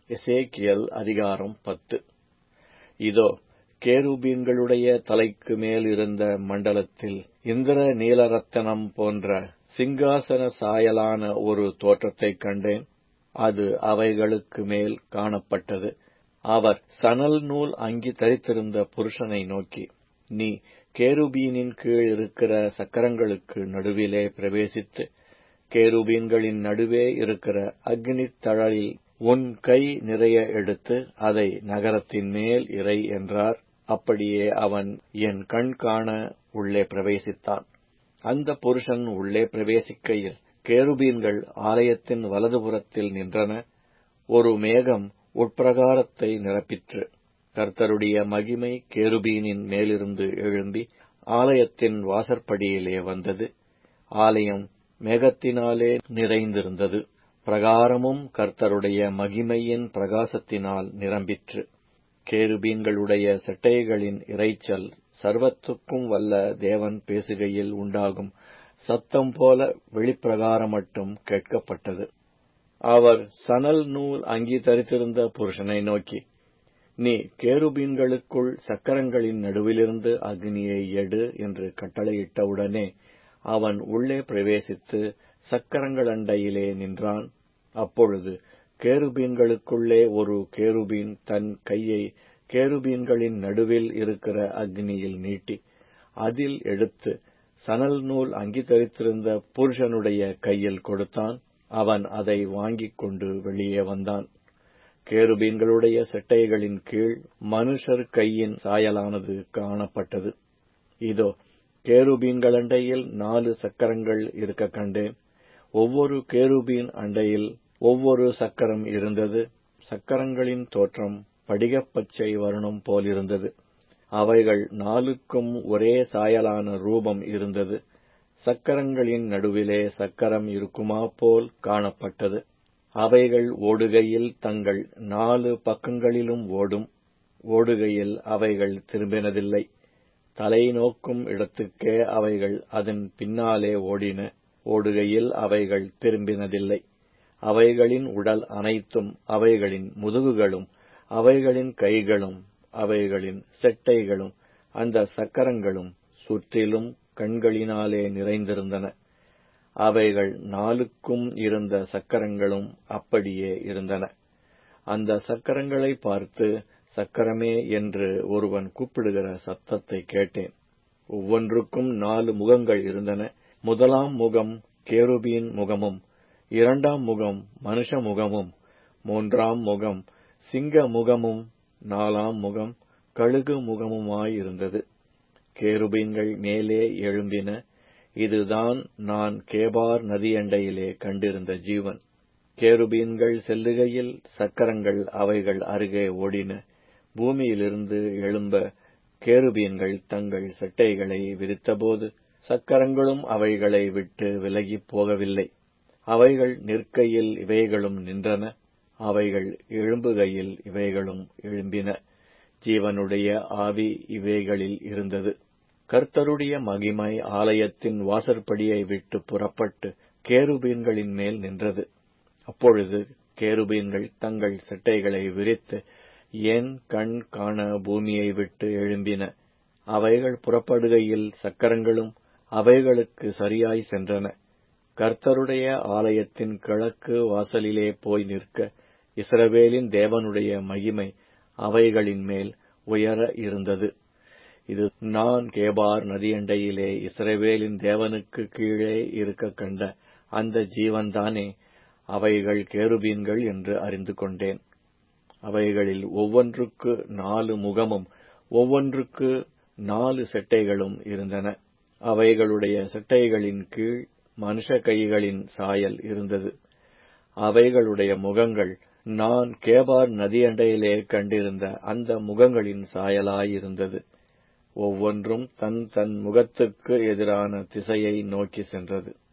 எசேக்கியல் அதிகாரம் பத்து இதோ கேருபீன்களுடைய தலைக்கு மேல் இருந்த மண்டலத்தில் இந்திர நீலரத்தனம் போன்ற சிங்காசன சாயலான ஒரு தோற்றத்தைக் கண்டேன் அது அவைகளுக்கு மேல் காணப்பட்டது அவர் சணல் நூல் அங்கி தரித்திருந்த புருஷனை நோக்கி நீ கேருபீனின் கீழ் இருக்கிற சக்கரங்களுக்கு நடுவிலே பிரவேசித்து கேருபீன்களின் நடுவே இருக்கிற அக்னித் தழலில் உன் கை நிறைய எடுத்து அதை நகரத்தின் மேல் இறை என்றார் அப்படியே அவன் என் கண் காண உள்ளே பிரவேசித்தான் அந்த புருஷன் உள்ளே பிரவேசிக்கையில் கேருபீன்கள் ஆலயத்தின் வலதுபுறத்தில் நின்றன ஒரு மேகம் உட்பிரகாரத்தை நிரப்பிற்று கர்த்தருடைய மகிமை கேருபீனின் மேலிருந்து எழும்பி ஆலயத்தின் வாசற்படியிலே வந்தது ஆலயம் மேகத்தினாலே நிறைந்திருந்தது பிரகாரமும் கர்த்தருடைய மகிமையின் பிரகாசத்தினால் நிரம்பிற்று கேருபீன்களுடைய செட்டைகளின் இரைச்சல் சர்வத்துக்கும் வல்ல தேவன் பேசுகையில் உண்டாகும் சத்தம் போல வெளிப்பிரகாரம் மட்டும் கேட்கப்பட்டது அவர் சணல் நூல் அங்கி தரித்திருந்த புருஷனை நோக்கி நீ கேருபீன்களுக்குள் சக்கரங்களின் நடுவிலிருந்து அக்னியை எடு என்று கட்டளையிட்டவுடனே அவன் உள்ளே பிரவேசித்து சக்கரங்கள் அண்டையிலே நின்றான் அப்பொழுது கேருபீன்களுக்குள்ளே ஒரு கேருபீன் தன் கையை கேருபீன்களின் நடுவில் இருக்கிற அக்னியில் நீட்டி அதில் எடுத்து சணல் நூல் அங்கி தரித்திருந்த புருஷனுடைய கையில் கொடுத்தான் அவன் அதை வாங்கிக் கொண்டு வெளியே வந்தான் கேருபீன்களுடைய செட்டைகளின் கீழ் மனுஷர் கையின் சாயலானது காணப்பட்டது இதோ கேருபீன்கள் அண்டையில் நாலு சக்கரங்கள் இருக்க கண்டேன் ஒவ்வொரு கேருபீன் அண்டையில் ஒவ்வொரு சக்கரம் இருந்தது சக்கரங்களின் தோற்றம் படிகப்பச்சை வருணம் போலிருந்தது அவைகள் நாலுக்கும் ஒரே சாயலான ரூபம் இருந்தது சக்கரங்களின் நடுவிலே சக்கரம் இருக்குமா போல் காணப்பட்டது அவைகள் ஓடுகையில் தங்கள் நாலு பக்கங்களிலும் ஓடும் ஓடுகையில் அவைகள் திரும்பினதில்லை தலை நோக்கும் இடத்துக்கே அவைகள் அதன் பின்னாலே ஓடின ஓடுகையில் அவைகள் திரும்பினதில்லை அவைகளின் உடல் அனைத்தும் அவைகளின் முதுகுகளும் அவைகளின் கைகளும் அவைகளின் செட்டைகளும் அந்த சக்கரங்களும் சுற்றிலும் கண்களினாலே நிறைந்திருந்தன அவைகள் நாலுக்கும் இருந்த சக்கரங்களும் அப்படியே இருந்தன அந்த சக்கரங்களை பார்த்து சக்கரமே என்று ஒருவன் கூப்பிடுகிற சத்தத்தை கேட்டேன் ஒவ்வொன்றுக்கும் நாலு முகங்கள் இருந்தன முதலாம் முகம் கேருபீன் முகமும் இரண்டாம் முகம் மனுஷ முகமும் மூன்றாம் முகம் சிங்க முகமும் நாலாம் முகம் கழுகு முகமுமாயிருந்தது கேருபீன்கள் மேலே எழும்பின இதுதான் நான் கேபார் நதியண்டையிலே கண்டிருந்த ஜீவன் கேருபீன்கள் செல்லுகையில் சக்கரங்கள் அவைகள் அருகே ஓடின பூமியிலிருந்து எழும்ப கேருபீன்கள் தங்கள் சட்டைகளை விரித்தபோது சக்கரங்களும் அவைகளை விட்டு விலகிப் போகவில்லை அவைகள் நிற்கையில் இவைகளும் நின்றன அவைகள் எழும்புகையில் இவைகளும் எழும்பின ஜீவனுடைய ஆவி இவைகளில் இருந்தது கர்த்தருடைய மகிமை ஆலயத்தின் வாசற்படியை விட்டு புறப்பட்டு கேருபீன்களின் மேல் நின்றது அப்பொழுது கேருபீன்கள் தங்கள் செட்டைகளை விரித்து என் கண் காண பூமியை விட்டு எழும்பின அவைகள் புறப்படுகையில் சக்கரங்களும் அவைகளுக்கு சரியாய் சென்றன கர்த்தருடைய ஆலயத்தின் கிழக்கு வாசலிலே போய் நிற்க இஸ்ரவேலின் தேவனுடைய மகிமை அவைகளின் மேல் உயர இருந்தது இது நான் கேபார் நதியண்டையிலே இஸ்ரவேலின் தேவனுக்கு கீழே இருக்க கண்ட அந்த ஜீவன்தானே அவைகள் கேருபீன்கள் என்று அறிந்து கொண்டேன் அவைகளில் ஒவ்வொன்றுக்கு நாலு முகமும் ஒவ்வொன்றுக்கு நாலு செட்டைகளும் இருந்தன அவைகளுடைய செட்டைகளின் கீழ் மனுஷ கைகளின் சாயல் இருந்தது அவைகளுடைய முகங்கள் நான் கேபார் நதியண்டையிலே கண்டிருந்த அந்த முகங்களின் சாயலாயிருந்தது ஒவ்வொன்றும் தன் தன் முகத்துக்கு எதிரான திசையை நோக்கி சென்றது